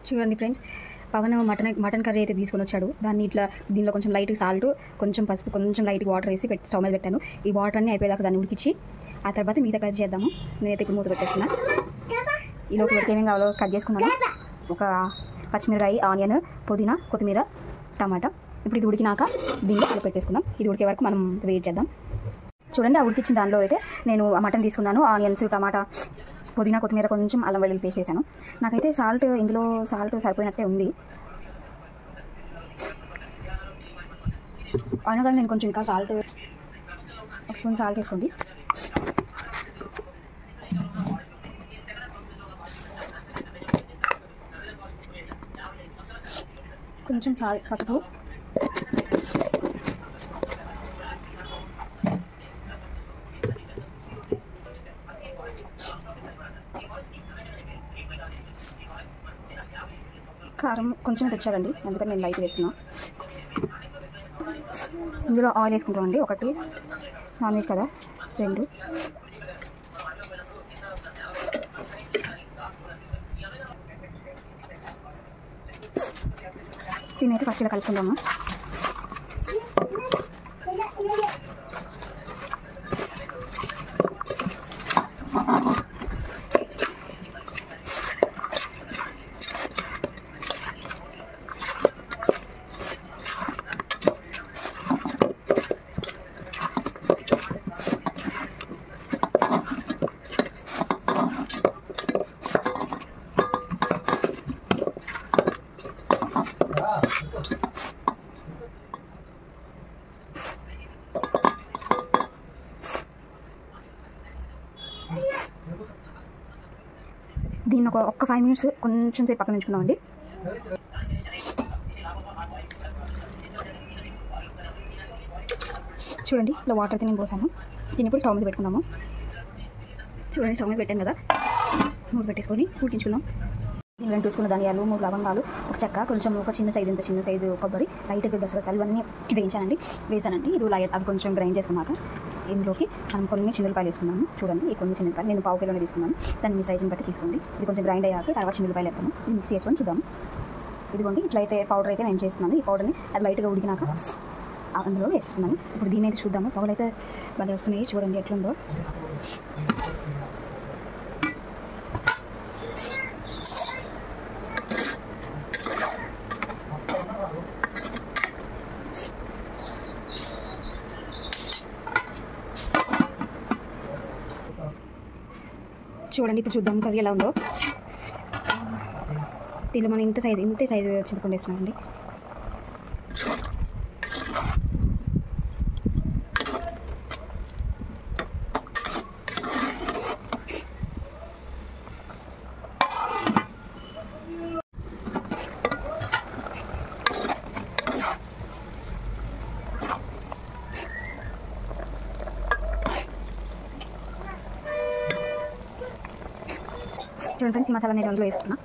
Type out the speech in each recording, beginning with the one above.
చూడండి friends Pawan mutton mutton curry అయితే తీసుకొని వచ్చాడు దాన్ని ఇట్లా దీనిలో కొంచెం లైట్ సాల్ట్ కొంచెం పసుపు కొంచెం లైట్ వాటర్ వేసి పెట్టి స్టవ్ మీద పెట్టాను ఈ వాటర్ అన్ని అయిపోయేదాకా దాన్ని ఉడికించి ఆ తర్వాత మిగతా కట్ చేద్దాము నేనైతే ఇప్పుడు మూత పెట్టేస్తున్నా ఈ లోపు ఏమేమి కావాలో కట్ చేసుకున్నాను ఒక పచ్చిమిరకాయ ఆనియన్ పుదీనా కొత్తిమీర టమాటా ఇప్పుడు ఇది ఉడికినాక దీనిలో కలిపి పెట్టేసుకుందాం ఇది ఉడికే వరకు మనం వెయిట్ చేద్దాం చూడండి ఆ ఉడికించిన దానిలో అయితే నేను ఆ మటన్ తీసుకున్నాను ఆనియన్స్ టమాటా పుదీనా కొత్తిమీర కొంచెం అల్లం వెల్లుల్లి పేస్ట్ వేసాను నాకైతే సాల్ట్ ఇందులో సాల్ట్ సరిపోయినట్టే ఉంది అయినా కానీ నేను కొంచెం ఇంకా సాల్ట్ ఒక స్పూన్ సాల్ట్ వేసుకోండి కొంచెం సాల్ట్ పసుపు కారం కొంచెం తెచ్చారండి అందుకని నేను లైట్ వేస్తున్నా ఇందులో ఆయిల్ వేసుకుంటామండి ఒకటి నాన్ వెజ్ కదా రెండు దీన్ని అయితే ఫస్ట్ ఇలా కలుపుకుందాము దీన్ని ఒక ఒక్క ఫైవ్ మినిట్స్ కొంచెం సేపు పక్కన ఉంచుకుందామండి చూడండి ఇలా వాటర్ అయితే నేను పోసాను దీన్ని ఇప్పుడు స్టవ్ మీద పెట్టుకుందాము చూడండి స్టవ్ మీద పెట్టాను కదా మూత పెట్టేసుకొని ఉడికించుకుందాం నేను రెండు తీసుకున్న ధనియాలు మూడు లవంగాలు ఒక చెక్క కొంచెం ఒక చిన్న సైజు ఇంత చిన్న సైజు కొబ్బరి లైట్గా గసగసాలు ఇవన్నీ వేయించానండి వేసానండి ఇది లైట్ అవి కొంచెం గ్రైండ్ చేసుకున్నాక ఇందులోకి మనం కొన్ని చిన్నపాయలు వేసుకున్నాము చూడండి ఈ కొన్ని చిన్నపాయలు నేను పావు కిలోనే తీసుకున్నాను దాన్ని మీ సైజుని బట్టి తీసుకోండి ఇది కొంచెం గ్రైండ్ అయ్యాక తర్వాత చిన్నపాయలు వేస్తాము ఇది మిక్స్ చేసుకొని చూద్దాం ఇదిగోండి ఇట్లయితే పౌడర్ అయితే నేను చేస్తున్నాను ఈ పౌడర్ని అది లైట్గా ఉడికినాక అందులో వేసుకున్నాను ఇప్పుడు దీన్ని అయితే చూద్దాము పొగలు అయితే భలే వస్తున్నాయి చూడండి ఎట్లుందో చూడండి ఇప్పుడు చూద్దాం కర్రీ ఎలా ఉందో దీనిలో మనం ఇంత సైజు ఇంతే సైజు చింతపండు వేస్తున్నామండి చూడండి ఫ్రెండ్స్ ఈ మసాలా నేను అందులో వేసుకున్నా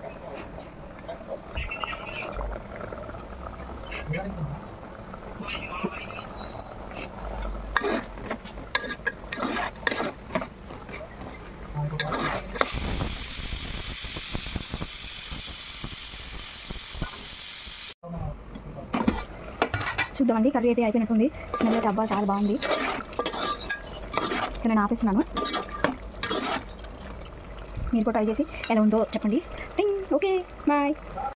చూద్దామండి కర్రీ అయితే అయిపోయినట్టుంది స్మెల్ అయితే అబ్బా చాలా బాగుంది ఇక నేను ఆపిస్తున్నాను మీరు కూడా ట్రై చేసి ఎలా ఉందో చెప్పండి ఓకే బాయ్